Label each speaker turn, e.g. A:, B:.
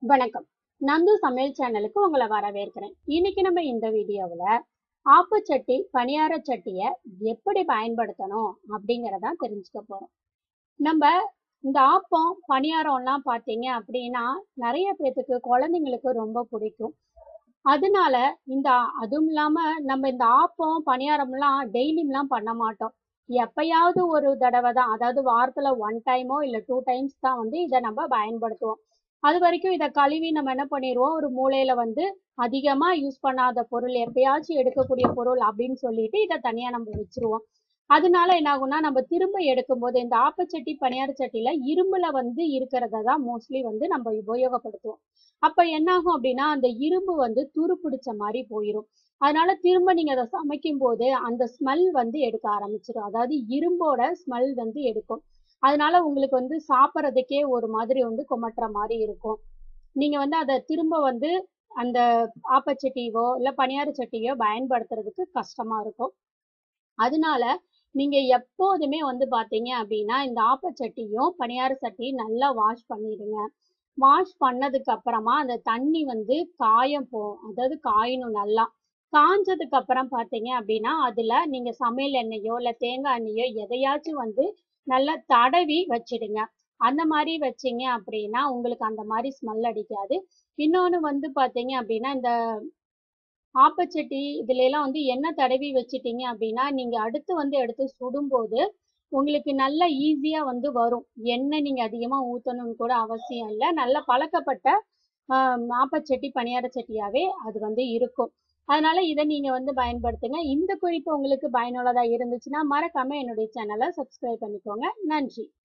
A: வணக்கம் நந்து சமையல் சேனலுக்கு உங்களை வரவேற்கிறேன் இன்னைக்கு நம்ம இந்த வீடியோவில் ஆப்பச்சட்டி பணியார சட்டியை எப்படி பயன்படுத்தணும் அப்படிங்கிறத தெரிஞ்சுக்க போறோம் நம்ம இந்த ஆப்பம் பணியாரம்லாம் பார்த்தீங்க அப்படின்னா நிறைய பேத்துக்கு குழந்தைங்களுக்கு ரொம்ப பிடிக்கும் அதனால இந்த அதுவும் இல்லாம நம்ம இந்த ஆப்பம் பணியாரம்லாம் டெய்லியும்லாம் பண்ண மாட்டோம் எப்பயாவது ஒரு தடவை தான் அதாவது வாரத்துல ஒன் டைமோ இல்லை டூ டைம்ஸ் தான் வந்து இதை நம்ம பயன்படுத்துவோம் அது வரைக்கும் இதை கழுவி நம்ம என்ன பண்ணிடுவோம் ஒரு மூலையில வந்து அதிகமா யூஸ் பண்ணாத பொருள் எப்பயாச்சும் எடுக்கக்கூடிய பொருள் அப்படின்னு சொல்லிட்டு இதை தனியா நம்ம வச்சிருவோம் அதனால என்ன ஆகும்னா நம்ம திரும்ப எடுக்கும்போது இந்த ஆப்பச்சட்டி பணியார சட்டியில இரும்புல வந்து இருக்கிறத தான் மோஸ்ட்லி வந்து நம்ம உபயோகப்படுத்துவோம் அப்ப என்ன ஆகும் அப்படின்னா அந்த இரும்பு வந்து துரு பிடிச்ச மாதிரி போயிடும் அதனால திரும்ப நீங்க அதை சமைக்கும் போது அந்த ஸ்மெல் வந்து எடுக்க ஆரம்பிச்சிடும் அதாவது இரும்போட ஸ்மெல் வந்து எடுக்கும் அதனால உங்களுக்கு வந்து சாப்பிட்றதுக்கே ஒரு மாதிரி வந்து குமட்டுற மாதிரி இருக்கும் நீங்க வந்து அதை திரும்ப வந்து அந்த ஆப்பச்சட்டியோ இல்ல பணியார சட்டியோ பயன்படுத்துறதுக்கு கஷ்டமா இருக்கும் அதனால நீங்க எப்போதுமே வந்து பாத்தீங்க அப்படின்னா இந்த ஆப்பச்சட்டியும் பணியார சட்டியும் நல்லா வாஷ் பண்ணிடுங்க வாஷ் பண்ணதுக்கு அப்புறமா அந்த தண்ணி வந்து காயம் போ அதாவது காயணும் நல்லா காஞ்சதுக்கு அப்புறம் பாத்தீங்க அப்படின்னா அதுல நீங்க சமையல் எண்ணெயோ இல்ல தேங்காய் எண்ணெயோ எதையாச்சும் வந்து நல்லா தடவி வச்சிடுங்க அந்த மாதிரி வச்சீங்க அப்படின்னா உங்களுக்கு அந்த மாதிரி ஸ்மெல் அடிக்காது இன்னொன்று வந்து பார்த்தீங்க அப்படின்னா இந்த ஆப்பச்சட்டி இதுல எல்லாம் வந்து எண்ணெய் தடவி வச்சிட்டீங்க அப்படின்னா நீங்க அடுத்து வந்து எடுத்து சுடும்போது உங்களுக்கு நல்ல ஈஸியா வந்து வரும் எண்ணெய் நீங்க அதிகமா ஊத்தணும்னு கூட அவசியம் இல்லை நல்ல பழக்கப்பட்ட ஆப்பச்சட்டி பணியார சட்டியாவே அது வந்து இருக்கும் அதனால இதை நீங்க வந்து பயன்படுத்துங்க இந்த குறிப்பு உங்களுக்கு பயனுள்ளதா இருந்துச்சுன்னா மறக்காம என்னுடைய சேனலை சப்ஸ்கிரைப் பண்ணிக்கோங்க நன்றி